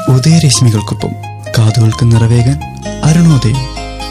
ഉദയരശ്മികൾക്കൊപ്പം കാതുകൾക്ക് നിറവേകാൻ അരുണോദയം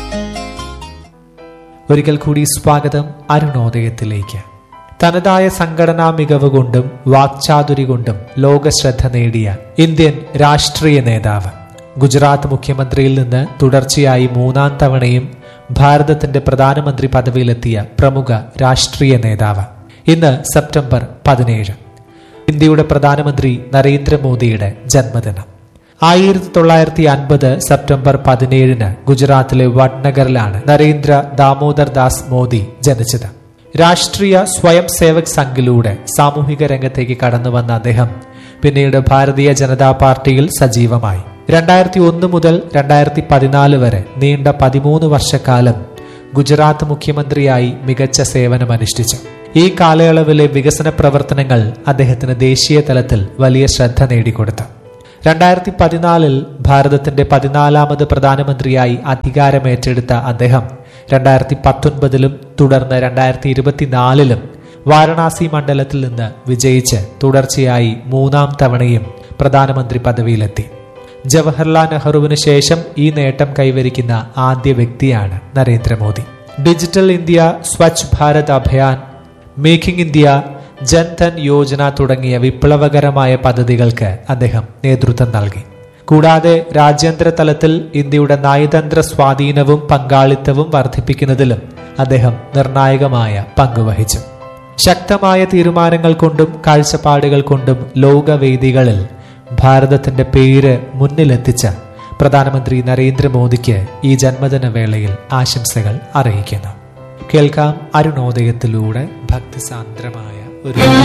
ഒരിക്കൽ കൂടി സ്വാഗതം അരുണോദയത്തിലേക്ക് തനതായ സംഘടനാ മികവ് കൊണ്ടും വാക്ചാതുരി കൊണ്ടും ലോകശ്രദ്ധ നേടിയ ഇന്ത്യൻ രാഷ്ട്രീയ നേതാവ് ഗുജറാത്ത് മുഖ്യമന്ത്രിയിൽ നിന്ന് തുടർച്ചയായി മൂന്നാം തവണയും ഭാരതത്തിന്റെ പ്രധാനമന്ത്രി പദവിയിലെത്തിയ പ്രമുഖ രാഷ്ട്രീയ നേതാവ് ഇന്ന് സെപ്റ്റംബർ പതിനേഴ് ഇന്ത്യയുടെ പ്രധാനമന്ത്രി നരേന്ദ്രമോദിയുടെ ജന്മദിനം ആയിരത്തി തൊള്ളായിരത്തി അൻപത് സെപ്റ്റംബർ പതിനേഴിന് ഗുജറാത്തിലെ വഡ്നഗറിലാണ് നരേന്ദ്ര ദാമോദർ ദാസ് മോദി ജനിച്ചത് രാഷ്ട്രീയ സ്വയം സേവക് സംഘിലൂടെ സാമൂഹിക രംഗത്തേക്ക് കടന്നു വന്ന അദ്ദേഹം പിന്നീട് ഭാരതീയ ജനതാ പാർട്ടിയിൽ സജീവമായി രണ്ടായിരത്തി ഒന്ന് മുതൽ രണ്ടായിരത്തി പതിനാല് വരെ നീണ്ട പതിമൂന്ന് വർഷക്കാലം ഗുജറാത്ത് മുഖ്യമന്ത്രിയായി മികച്ച സേവനമനുഷ്ഠിച്ചു ഈ കാലയളവിലെ വികസന പ്രവർത്തനങ്ങൾ അദ്ദേഹത്തിന് ദേശീയ തലത്തിൽ വലിയ ശ്രദ്ധ നേടിക്കൊടുത്തു രണ്ടായിരത്തി പതിനാലിൽ ഭാരതത്തിന്റെ പതിനാലാമത് പ്രധാനമന്ത്രിയായി അധികാരമേറ്റെടുത്ത അദ്ദേഹം രണ്ടായിരത്തി പത്തൊൻപതിലും തുടർന്ന് രണ്ടായിരത്തി ഇരുപത്തിനാലിലും വാരണാസി മണ്ഡലത്തിൽ നിന്ന് വിജയിച്ച് തുടർച്ചയായി മൂന്നാം തവണയും പ്രധാനമന്ത്രി പദവിയിലെത്തി ജവഹർലാൽ നെഹ്റുവിന് ശേഷം ഈ നേട്ടം കൈവരിക്കുന്ന ആദ്യ വ്യക്തിയാണ് Narendra Modi digital India Swachh Bharat Abhiyan making India Jan Dhan Yojana തുടങ്ങിയ വിപ്ലവകരമായ പദ്ധതികൾക്ക് അദ്ദേഹം നേതൃത്വം നൽകി കൂടാതെ രാജ്യാന്തര തലത്തിൽ ഇന്ത്യയുടെ നയതന്ത്ര സ്വാധീനവും പങ്കാളിത്തവും വർദ്ധിപ്പിക്കുന്നതിലും അദ്ദേഹം നിർണായകമായ പങ്കുവഹിച്ചു ശക്തമായ തീരുമാനങ്ങൾ കൊണ്ടും കാഴ്ചപ്പാടുകൾ കൊണ്ടും ലോകവേദികളിൽ ഭാരതത്തിന്റെ പേര് മുന്നിലെത്തിച്ച പ്രധാനമന്ത്രി നരേന്ദ്രമോദിക്ക് ഈ ജന്മദിന വേളയിൽ ആശംസകൾ അറിയിക്കുന്നു കേൾക്കാം അരുണോദയത്തിലൂടെ ഭക്തിസാന്ദ്രമായ ഒരു